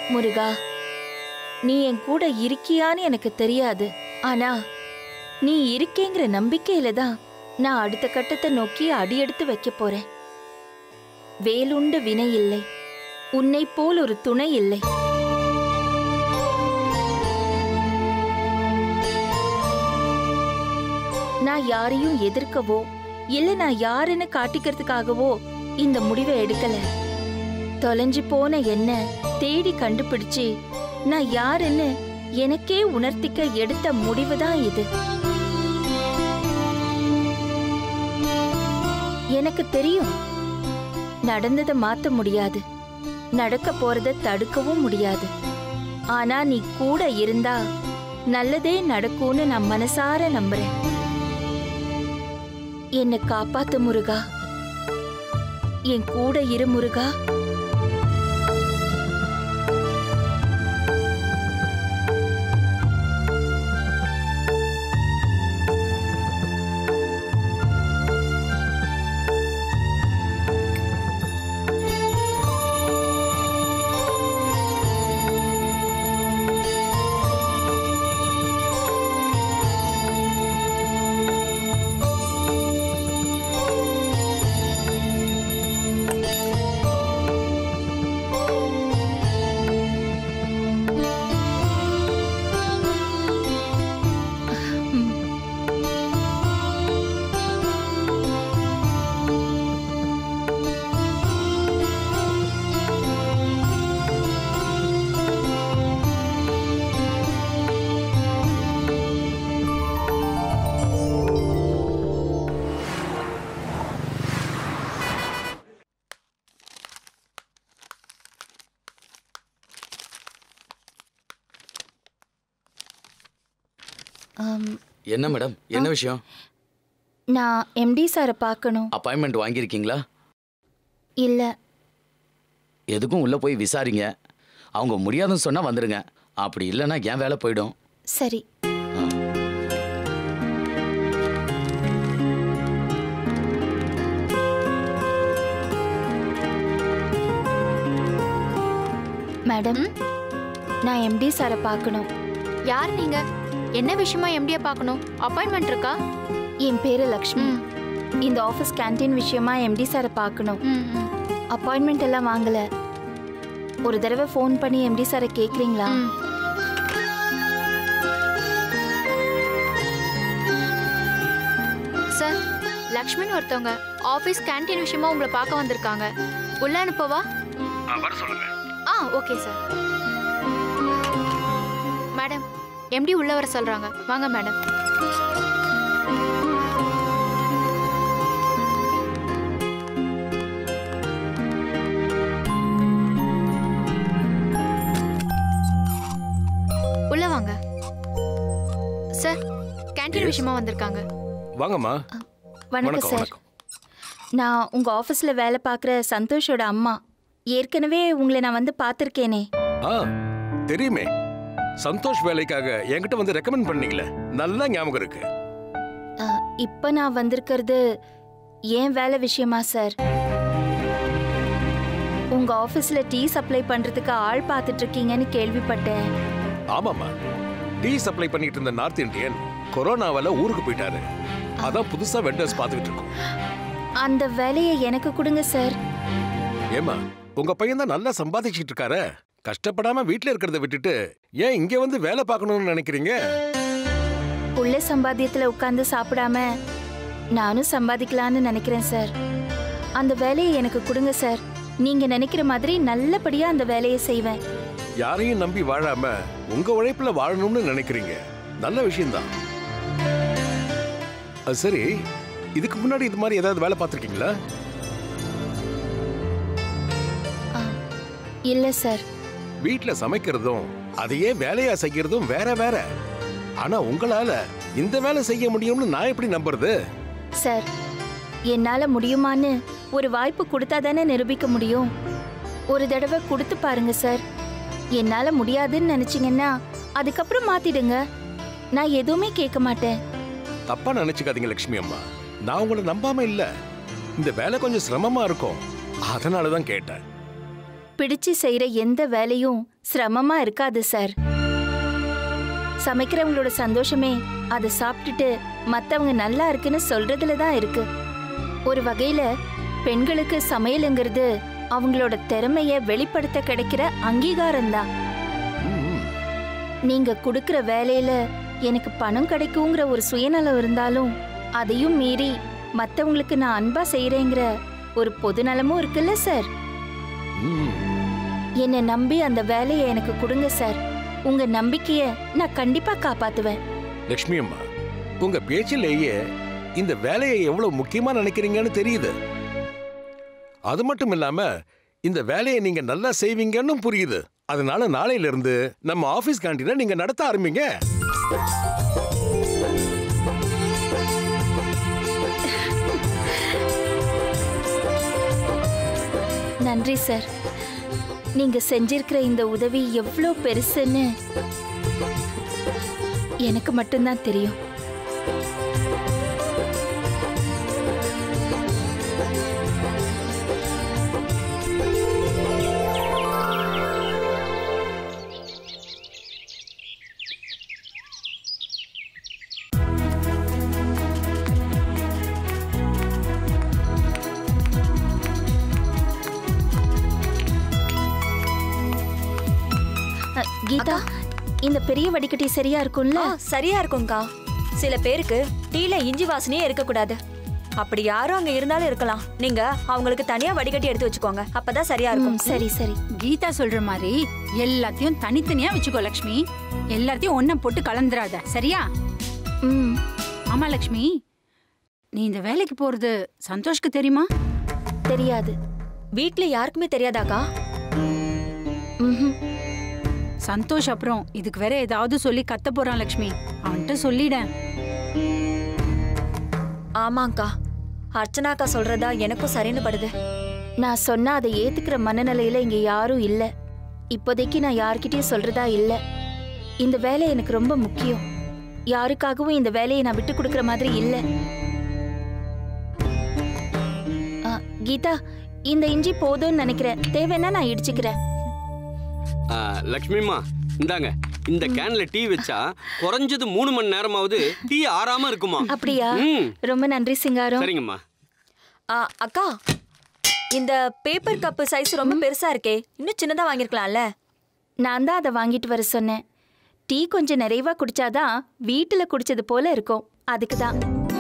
முருகா நீ என் கூட இருக்கியான்னு எனக்கு தெரியாது ஆனா நீ இருக்கேங்கிற நம்பிக்கையில தான் நான் அடுத்த கட்டத்தை நோக்கி அடியெடுத்து வைக்க போறேன் வேலுண்டு வினை இல்லை உன்னை போல் ஒரு துணை இல்லை நான் யாரையும் எதிர்க்கவோ இல்ல நான் யாருன்னு காட்டிக்கிறதுக்காகவோ இந்த முடிவை எடுக்கல தொலைஞ்சு போன என்ன தேடி கண்டுபிடிச்சு நான் யாருன்னு எனக்கே உணர்த்திக்க எடுத்த முடிவு தான் இது எனக்கு தெரியும் நடந்ததை மாத்த முடியாது நடக்க போறத தடுக்கவும் முடியாது ஆனா நீ கூட இருந்தா நல்லதே நடக்கும்னு நான் மனசார நம்புறேன் என்னை காப்பாத்து முருகா என் கூட இரு முருகா ஆம், என்ன மேடம் என்ன விஷயம் நான் எம்டி சாரை பார்க்கணும் அப்பாயின்மெண்ட் வாங்கியிருக்கீங்களா இல்ல எதுக்கும் உள்ள போய் விசாரிங்க அவங்க முடியாதுன்னு சொன்னா வந்துடுங்க அப்படி இல்லைன்னா என் வேலை போயிடும் சரி ஆ. மேடம் நான் எம்டி சாரை பார்க்கணும் யார் நீங்க என்ன விஷயமா எம்டியை பார்க்கணும் அப்பாயின்மெண்ட் இருக்கா என் பேரு லக்ஷ்மி ம். இந்த ஆஃபீஸ் கேண்டீன் விஷயமா எம்டி சாரை பார்க்கணும் ம், ம், அப்பாயின்மெண்ட் எல்லாம் வாங்கல ஒரு தடவை ஃபோன் பண்ணி எம்டி சாரை கேக்குறீங்களா ம். சார் லக்ஷ்மின்னு ஒருத்தவங்க ஆஃபீஸ் கேண்டீன் விஷயமா உங்களை பார்க்க வந்திருக்காங்க உள்ள அனுப்பவா வர சொல்லுங்க ஆ ஓகே சார் மேடம் எம்டி உள்ள வர சொல்றாங்க வாங்க மேடம் உள்ள வாங்க சார் கேண்டீன் விஷயமா வந்திருக்காங்க வாங்கம்மா வணக்கம் வணக்கம் சார் வணக்கம் நான் உங்க ஆஃபீஸ்ல வேலை பார்க்குற சந்தோஷோட அம்மா ஏற்கனவே உங்களை நான் வந்து பார்த்துருக்கேனே ஆ தெரியுமே சந்தோஷ் வேலைக்காக என்கிட்ட வந்து ரெக்கமெண்ட் பண்ணீங்களே நல்லா ஞாபகம் இருக்கு இப்போ நான் வந்திருக்கிறது ஏன் வேலை விஷயமா சார் உங்க ஆஃபீஸ்ல டீ சப்ளை பண்றதுக்கு ஆள் பார்த்துட்டு இருக்கீங்கன்னு கேள்விப்பட்டேன் ஆமாம்மா டீ சப்ளை பண்ணிட்டு இருந்த நார்த் இந்தியன் கொரோனாவால ஊருக்கு போயிட்டாரு அதான் புதுசா வெண்டர்ஸ் பார்த்துக்கிட்டு இருக்கோம் அந்த வேலையை எனக்கு கொடுங்க சார் ஏமா உங்க பையன் தான் நல்லா சம்பாதிச்சிட்டு இருக்காரு கஷ்டப்படாம வீட்ல இருக்கிறத விட்டுட்டு ஏன் இங்க வந்து வேலை பார்க்கணும்னு நினைக்கிறீங்க உள்ள சம்பாத்தியத்துல உட்கார்ந்து சாப்பிடாம நானும் சம்பாதிக்கலாம்னு நினைக்கிறேன் சார் அந்த வேலையை எனக்கு கொடுங்க சார் நீங்க நினைக்கிற மாதிரி நல்லபடியா அந்த வேலையை செய்வேன் யாரையும் நம்பி வாழாம உங்க உழைப்புல வாழணும்னு நினைக்கிறீங்க நல்ல விஷயம்தான் அது சரி இதுக்கு முன்னாடி இது மாதிரி ஏதாவது வேலை பார்த்துருக்கீங்களா ஆ, இல்ல சார் வீட்ல சமைக்கிறதும் அதையே வேலையா செய்யறதும் வேற வேற ஆனா உங்களால இந்த வேலை செய்ய முடியும்னு நான் எப்படி நம்புறது சார் என்னால முடியுமான்னு ஒரு வாய்ப்பு கொடுத்தா தானே நிரூபிக்க முடியும் ஒரு தடவை கொடுத்து பாருங்க சார் என்னால முடியாதுன்னு நினைச்சீங்கன்னா அதுக்கப்புறம் மாத்திடுங்க நான் எதுவுமே கேட்க மாட்டேன் தப்பா நினைச்சுக்காதீங்க லட்சுமி அம்மா நான் உங்களை நம்பாம இல்ல இந்த வேலை கொஞ்சம் சிரமமா இருக்கும் அதனால தான் கேட்டேன் பிடிச்சு செய்யற எந்த வேலையும் சிரமமா இருக்காது சார் சமைக்கிறவங்களோட சந்தோஷமே அதை சாப்பிட்டுட்டு மத்தவங்க நல்லா இருக்குன்னு சொல்றதுல தான் இருக்கு ஒரு வகையில பெண்களுக்கு சமையலுங்கிறது அவங்களோட திறமைய வெளிப்படுத்த கிடைக்கிற அங்கீகாரம் தான் ம், நீங்க கொடுக்கிற வேலையில எனக்கு பணம் கிடைக்குங்கிற ஒரு சுயநலம் இருந்தாலும் அதையும் மீறி மத்தவங்களுக்கு நான் அன்பா செய்யறேங்கிற ஒரு பொதுநலமும் இருக்குல்ல சார் ம். என்னை நம்பி அந்த வேலையை எனக்கு கொடுங்க சார் உங்க நம்பிக்கைய நான் கண்டிப்பா காப்பாத்துவேன் லக்ஷ்மி அம்மா உங்க பேச்சிலேயே இந்த வேலையை எவ்வளவு முக்கியமா நினைக்கிறீங்கன்னு தெரியுது அது மட்டும் இல்லாம இந்த வேலையை நீங்க நல்லா செய்வீங்கன்னு புரியுது அதனால நாளையில இருந்து நம்ம ஆபீஸ் கேண்டீனை நீங்க நடத்த ஆரம்பிங்க நன்றி சார் நீங்க செஞ்சிருக்கிற இந்த உதவி எவ்வளோ பெருசுன்னு எனக்கு மட்டும்தான் தெரியும் அ, கீதா இந்த பெரிய வடிகட்டி சரியா இருக்கும்ல ஆ சரியா இருக்கும்க்கா சில பேருக்கு டீல இஞ்சி வாசனையே இருக்கக்கூடாது அப்படி யாரும் அங்க இருந்தாலும் இருக்கலாம் நீங்க அவங்களுக்கு தனியா வடிகட்டி எடுத்து வச்சுக்கோங்க அப்பதான் சரியா ம், இருக்கும் சரி சரி கீதா சொல்ற மாதிரி எல்லாத்தையும் தனித்தனியா வச்சுக்கோ லக்ஷ்மி எல்லாத்தையும் ஒண்ணா போட்டு கலந்துராத சரியா ம் ஆமா லக்ஷ்மி நீ இந்த வேலைக்கு போறது சந்தோஷ்க்கு தெரியுமா தெரியாது வீட்ல யாருக்குமே தெரியாதாக்கா ம்ஹும். சந்தோஷ் அப்புறம் இதுக்கு வேற ஏதாவது சொல்லி கத்த போறான் லக்ஷ்மி அவன்கிட்ட சொல்லிடேன் ஆமாங்க்கா அர்ச்சனாக்கா சொல்றதா எனக்கும் சரின்னு படுது நான் சொன்னா அதை ஏத்துக்கிற மனநிலையில இங்க யாரும் இல்ல இப்போதைக்கு நான் யார்கிட்டயும் சொல்றதா இல்ல இந்த வேலை எனக்கு ரொம்ப முக்கியம் யாருக்காகவும் இந்த வேலையை நான் விட்டு கொடுக்கற மாதிரி இல்ல ஆ, கீதா இந்த இஞ்சி போதும்னு நினைக்கிறேன் தேவைன்னா நான் இடிச்சுக்கிறேன் ஆ, லக்ஷ்மிம்மா இந்தாங்க இந்த கேன்ல டீ வச்சா குறைஞ்சது மூணு மணி நேரமாவது டீ ஆறாம இருக்குமா அப்படியா ம் ரொம்ப நன்றி சிங்காரம் சரிங்கம்மா ஆ, அக்கா இந்த பேப்பர் கப்பு சைஸ் ரொம்ப பெருசா இருக்கே இன்னும் சின்னதா வாங்கிருக்கலாம்ல நான் தான் அதை வாங்கிட்டு வர சொன்னேன் டீ கொஞ்சம் நிறைவா குடிச்சாதான் வீட்டுல குடிச்சது போல இருக்கும் அதுக்கு தான்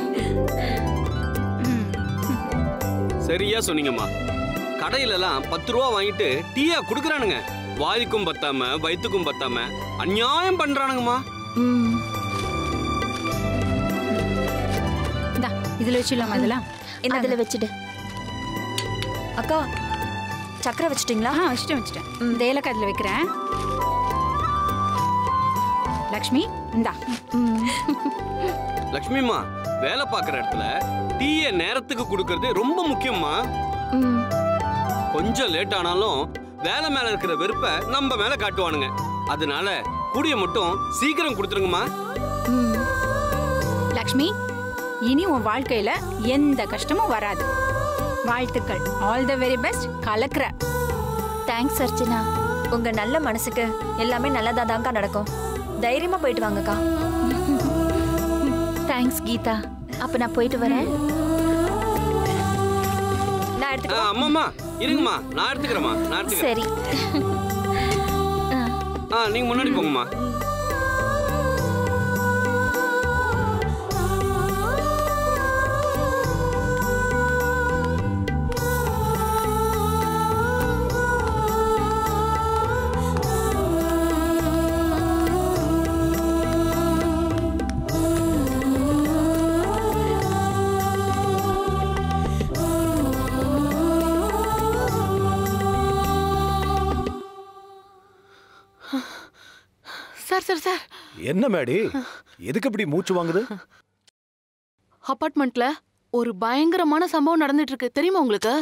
சரியா சொன்னீங்கம்மா கடையிலலாம் பத்து ரூபா வாங்கிட்டு டீயா குடுக்குறானுங்க வாய்க்கும் பத்தாம வயித்துக்கும் பத்தாம அநியாயம் பண்றானுங்கம்மா ம் இந்தா இதுல வச்சிடலாமா இதெல்லாம் இந்தாங்க. அதுல வச்சுடு அக்கா சக்கரை வச்சிட்டீங்களா ஆ வச்சுட்டேன் வச்சுட்டேன் இந்த ஏலக்காய் இதுல வைக்கிறேன் லக்ஷ்மி இந்தா ம் லக்ஷ்மிம்மா வேலை பார்க்குற இடத்துல டீயை நேரத்துக்கு கொடுக்கறது ரொம்ப முக்கியம்மா ம் கொஞ்சம் லேட் ஆனாலும் வேலை மேல இருக்கிற வெறுப்பை நம்ம மேல காட்டுவானுங்க அதனால கூடிய மட்டும் சீக்கிரம் கொடுத்துருங்கம்மா ம் லக்ஷ்மி இனி உன் வாழ்க்கையில எந்த கஷ்டமும் வராது வாழ்த்துக்கள் ஆல் த வெரி பெஸ்ட் கலக்குற தேங்க்ஸ் அர்ச்சனா உங்க நல்ல மனசுக்கு எல்லாமே நல்லதா தான்க்கா நடக்கும் தைரியமா போயிட்டு வாங்கக்கா தேங்க்ஸ் கீதா அப்ப நான் போயிட்டு வரேன் நான் ஆ, எடுத்துக்கோ அம்மாம்மா இருங்கம்மா நான் எடுத்துக்கிறேம்மா நான் எடுத்துக்கிறேன் சரி ஆ, ஆ நீங்க முன்னாடி போங்கம்மா சார் சார் சார் என்ன மேடி எதுக்கு இப்படி மூச்சு வாங்குது அபார்ட்மெண்ட்ல ஒரு பயங்கரமான சம்பவம் நடந்துட்டு இருக்கு தெரியுமா உங்களுக்கு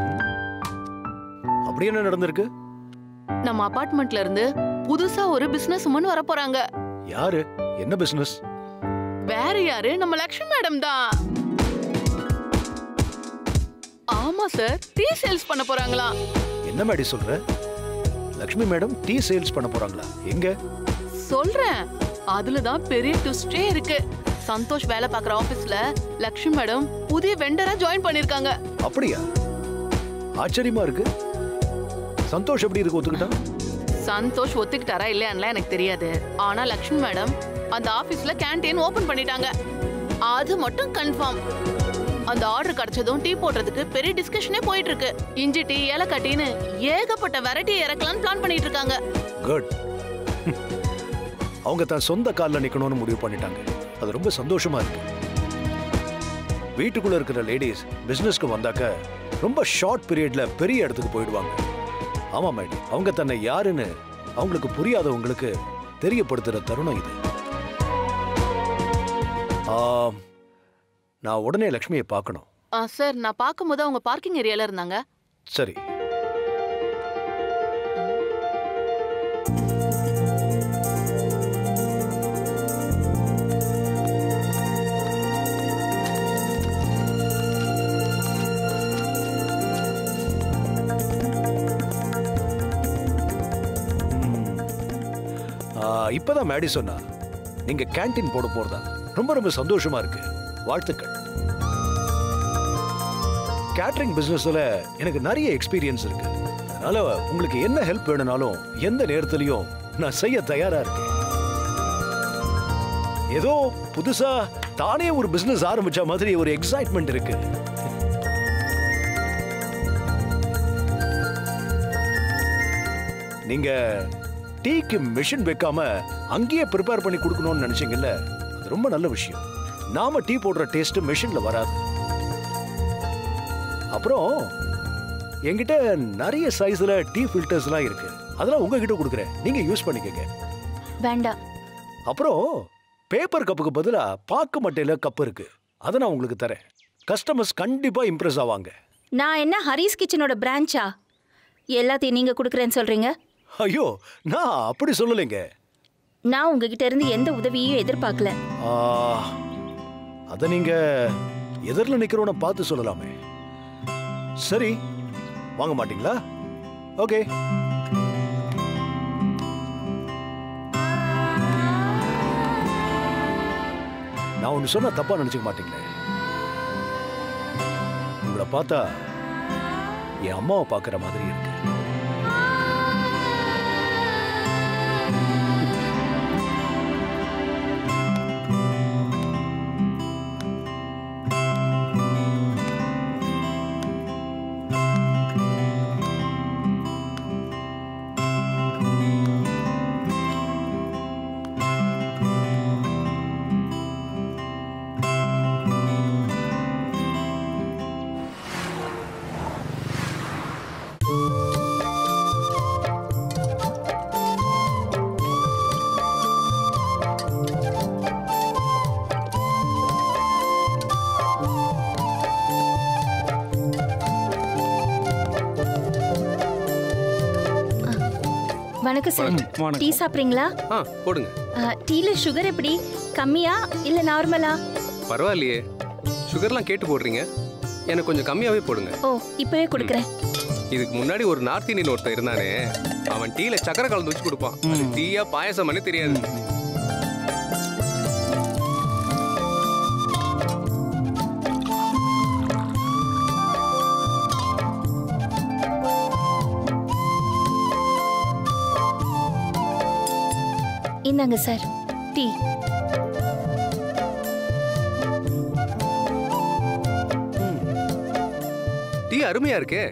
அப்படி என்ன நடந்திருக்கு நம்ம அபார்ட்மெண்ட்ல இருந்து புதுசா ஒரு பிசினஸ் உமன் வர போறாங்க யாரு என்ன பிசினஸ் வேற யாரு நம்ம லக்ஷ்மி மேடம் தான் ஆமா சார் டீ சேல்ஸ் பண்ண போறாங்களாம் என்ன மேடி சொல்ற லக்ஷ்மி மேடம் டீ சேல்ஸ் பண்ண போறாங்களா எங்க சொல்றேன் அதுல தான் பெரிய ட்விஸ்டே இருக்கு சந்தோஷ் வேலை பார்க்குற ஆபீஸ்ல லக்ஷ்மி மேடம் புதிய வெண்டரா ஜாயின் பண்ணிருக்காங்க அப்படியா ஆச்சரியமா இருக்கு சந்தோஷ் எப்படி இருக்கு ஒத்துக்கிட்டான் சந்தோஷ் ஒத்துக்கிட்டாரா இல்லையான்லாம் எனக்கு தெரியாது ஆனா லக்ஷ்மி மேடம் அந்த ஆபீஸ்ல கேண்டீன் ஓபன் பண்ணிட்டாங்க அது மட்டும் கன்ஃபார்ம் அந்த ஆர்டர் கிடைச்சதும் டீ போடுறதுக்கு பெரிய டிஸ்கஷனே போயிட்டு இருக்கு இஞ்சி டீ ஏலக்காய் டீன்னு ஏகப்பட்ட வெரைட்டி இறக்கலாம்னு பிளான் பண்ணிட்டு இருக்காங்க குட் அவங்க தான் சொந்த காலில் நிக்கணும்னு முடிவு பண்ணிட்டாங்க அது ரொம்ப சந்தோஷமா இருக்கு வீட்டுக்குள்ள இருக்கிற லேடிஸ் பிசினஸ்க்கு வந்தாக்க ரொம்ப ஷார்ட் பீரியட்ல பெரிய இடத்துக்கு போயிடுவாங்க ஆமா மேடி அவங்க தன்னை யாருன்னு அவங்களுக்கு புரியாதவங்களுக்கு தெரியப்படுத்துற தருணம் இது ஆம், நான் உடனே லக்ஷ்மியை பார்க்கணும் ஆ, சார் நான் பார்க்கும்போது அவங்க பார்க்கிங் ஏரியால இருந்தாங்க சரி ஆ, இப்பதான் மேடி சொன்னா நீங்க கேண்டீன் போட போறதா ரொம்ப ரொம்ப சந்தோஷமா இருக்கு வாழ்த்துக்கள் கேட்டரிங் பிசினஸ்ல எனக்கு நிறைய எக்ஸ்பீரியன்ஸ் இருக்கு அதனால உங்களுக்கு என்ன ஹெல்ப் வேணும்னாலும் எந்த நேரத்திலையும் நான் செய்ய தயாரா இருக்கேன் ஏதோ புதுசா தானே ஒரு பிசினஸ் ஆரம்பிச்ச மாதிரி ஒரு எக்ஸைட்மெண்ட் இருக்கு நீங்க டீக்கு மிஷின் வைக்காம அங்கேயே ப்ரிப்பேர் பண்ணி கொடுக்கணும்னு நினைச்சீங்கல்ல அது ரொம்ப நல்ல விஷயம் நாம டீ போடுற டேஸ்ட் மிஷின்ல வராது அப்புறம் என்கிட்ட நிறைய சைஸ்ல டீ ஃபில்டர்ஸ்லாம் இருக்கு அதெல்லாம் உங்ககிட்ட கொடுக்குறேன் நீங்க யூஸ் பண்ணிக்கங்க வேண்டாம் அப்புறம் பேப்பர் கப்புக்கு பதிலா பாக்கு மட்டையில கப் இருக்கு அதை நான் உங்களுக்கு தரேன் கஸ்டமர்ஸ் கண்டிப்பா இம்ப்ரெஸ் ஆவாங்க நான் என்ன ஹரிஸ் கிச்சனோட பிரான்ச்சா எல்லாத்தையும் நீங்க கொடுக்குறேன்னு சொல்றீங்க ஐயோ நான் அப்படி சொல்லலைங்க நான் உங்ககிட்ட இருந்து எந்த உதவியும் எதிர்பார்க்கல ஆ, அத நீங்க எதிரில் நிக்கிறவன பார்த்து சொல்லலாமே சரி வாங்க மாட்டீங்களா ஓகே நான் ஒன்று சொன்னா தப்பா நினைச்சுக்க மாட்டீங்களே உங்களை பார்த்தா என் அம்மாவை பார்க்குற மாதிரி இருக்கு வணக்கம் சார் வணக்கம். டீ சாப்பிட்றீங்களா ஆ போடுங்க டீல சுகர் எப்படி கம்மியா இல்ல நார்மலா பரவாயில்லையே சுகர்லாம் கேட்டு போடுறீங்க எனக்கு கொஞ்சம் கம்மியாவே போடுங்க ஓ இப்பவே கொடுக்குறேன் இதுக்கு முன்னாடி ஒரு நார்த் இந்தியன் ஒருத்தன் இருந்தானே அவன் டீல சக்கரை கலந்து வச்சு கொடுப்பான் அது டீயா பாயசம் பண்ணி தெரியாது இந்தாங்க சார் டீ டீ அருமையா இருக்கே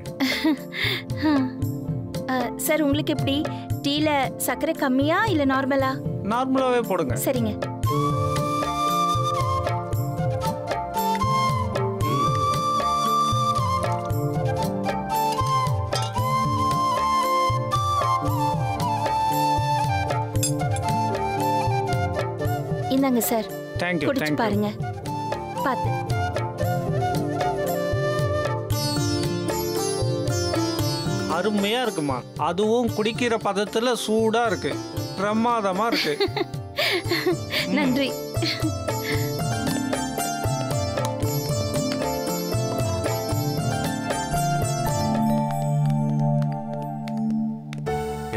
அஹ், சார் உங்களுக்கு எப்படி டீல சர்க்கரை கம்மியா இல்ல நார்மலா நார்மலாவே போடுங்க சரிங்க இந்தாங்க சார் தேங்க்யூ குடிச்சு தேங்க்யூ பாருங்க பார்த்து அருமையா இருக்குமா அதுவும் குடிக்கிற பதத்துல சூடா இருக்கு பிரமாதமா இருக்கு நன்றி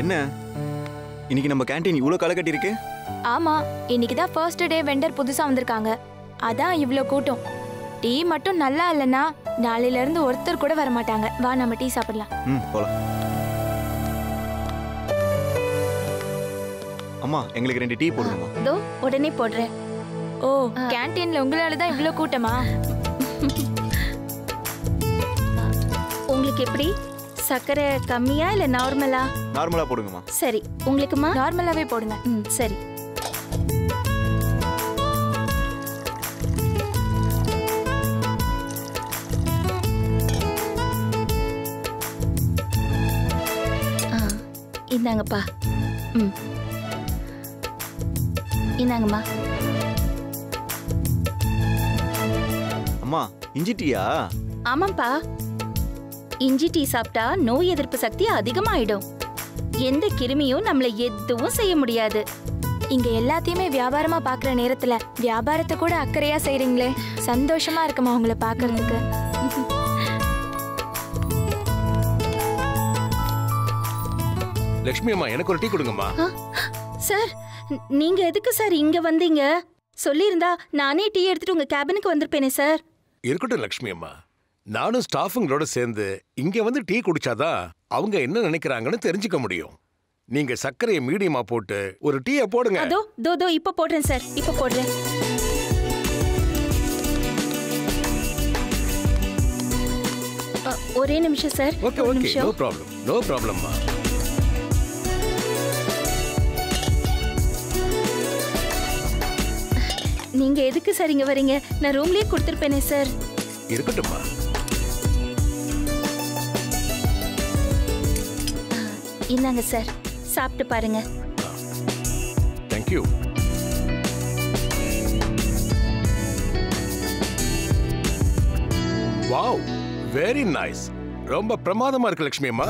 என்ன இன்னைக்கு நம்ம கேண்டீன் இவ்வளோ களை கட்டியிருக்கு ஆமா இன்னைக்கு தான் ஃபர்ஸ்ட் டே வெண்டர் புதுசா வந்திருக்காங்க அதான் இவ்ளோ கூட்டம் டீ மட்டும் நல்லா இல்லைன்னா நாளையில இருந்து ஒருத்தர் கூட வர மாட்டாங்க வா நம்ம டீ சாப்பிடலாம் ம் போலாம் அம்மா எங்களுக்கு ரெண்டு டீ போடுங்கம்மா இதோ உடனே போடுறேன் ஓ கேண்டீன்ல உங்களால தான் இவ்ளோ கூட்டமா உங்களுக்கு எப்படி சர்க்கரை கம்மியா இல்ல நார்மலா நார்மலாக போடுங்கம்மா சரி உங்களுக்குமா நார்மலாவே போடுங்க ம் சரி ஆ, இந்தாங்கப்பா ம் இந்தாங்கம்மா அம்மா இஞ்சி டீயா ஆமாப்பா இஞ்சி டீ சாப்பிட்டா நோய் எதிர்ப்பு சக்தி அதிகமாயிடும் எந்த கிருமியும் நம்மள எதுவும் செய்ய முடியாது இங்க எல்லாத்தையுமே வியாபாரமா பாக்குற நேரத்துல வியாபாரத்தை கூட அக்கறையா செய்றீங்களே சந்தோஷமா இருக்குமா உங்களை பாக்குறதுக்கு லக்ஷ்மி அம்மா எனக்கு ஒரு டீ கொடுங்கம்மா ஆ, சார் ந- நீங்க எதுக்கு சார் இங்க வந்தீங்க சொல்லியிருந்தா நானே டீ எடுத்துட்டு உங்க கேபினுக்கு வந்திருப்பேனே சார் இருக்கட்டும் லக்ஷ்மி அம்மா நானும் ஸ்டாஃபுங்களோட சேர்ந்து இங்க வந்து டீ குடிச்சாதான் அவங்க என்ன நினைக்கிறாங்கன்னு தெரிஞ்சுக்க முடியும் நீங்க சர்க்கரையை மீடியமா போட்டு ஒரு டீயை போடுங்க அதோ தோ தோ இப்ப போடுறேன் சார் இப்ப போடுறேன் அ, ஒரே நிமிஷம் சார் ஓகே ஒரு ஓகே நிமிஷம் நோ ப்ராப்ளம் நோ ப்ராப்ளம்மா நீங்க எதுக்கு சார் இங்க வரீங்க நான் ரூம்லயே கொடுத்துருப்பேனே சார் இருக்கட்டும்மா இந்தாங்க சார் சாப்பிட்டு பாருங்க தேங்க்யூ வாவ் வெரி நைஸ் ரொம்ப பிரமாதமா இருக்கு லக்ஷ்மி அம்மா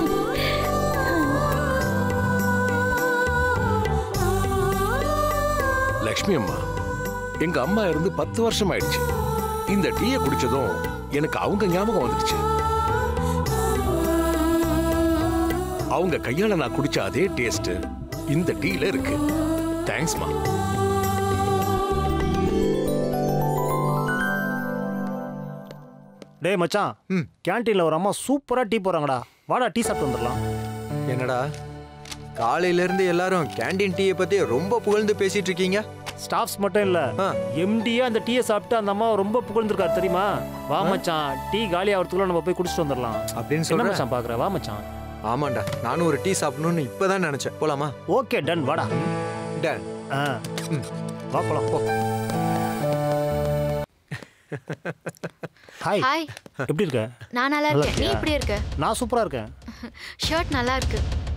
லக்ஷ்மி அம்மா எங்க அம்மா இருந்து பத்து வருஷம் ஆயிடுச்சு இந்த டீயை குடிச்சதும் எனக்கு அவங்க ஞாபகம் வந்துடுச்சு அவங்க கையால நான் குடிச்ச அதே டேஸ்ட் இந்த டீல இருக்கு தேங்க்ஸ்மா டேய் மச்சான் ம் கேன்டீனில் ஒரு அம்மா சூப்பராக டீ போடுறாங்கடா வாடா டீ சாப்பிட்டு வந்துடலாம் என்னடா காலையில இருந்து எல்லாரும் கேண்டீன் டீயை பத்தி ரொம்ப புகழ்ந்து பேசிட்டு இருக்கீங்க ஸ்டாஃப்ஸ் மட்டும் இல்ல எம்டியா அந்த டீயை சாப்பிட்டு அந்த அம்மா ரொம்ப புகழ்ந்துருக்காரு தெரியுமா வா ஆ? மச்சான் டீ காலி ஆகிறதுக்குள்ள நம்ம போய் குடிச்சிட்டு வந்துடலாம் அப்படின்னு என்ன சொல்ற மச்சான் பாக்குற வா மச்சான் ஆமாண்டா நானும் ஒரு டீ சாப்பிடணும்னு இப்பதான் நினைச்சேன் போலாமா ஓகே டன் வாடா டன் ஆ ம் வா போலாம் போ ஹாய் ஹாய் எப்படி இருக்க நான் நல்லா இருக்கேன் நீ எப்படி இருக்க நான் சூப்பரா இருக்கேன் ஷர்ட் நல்லா இருக்கு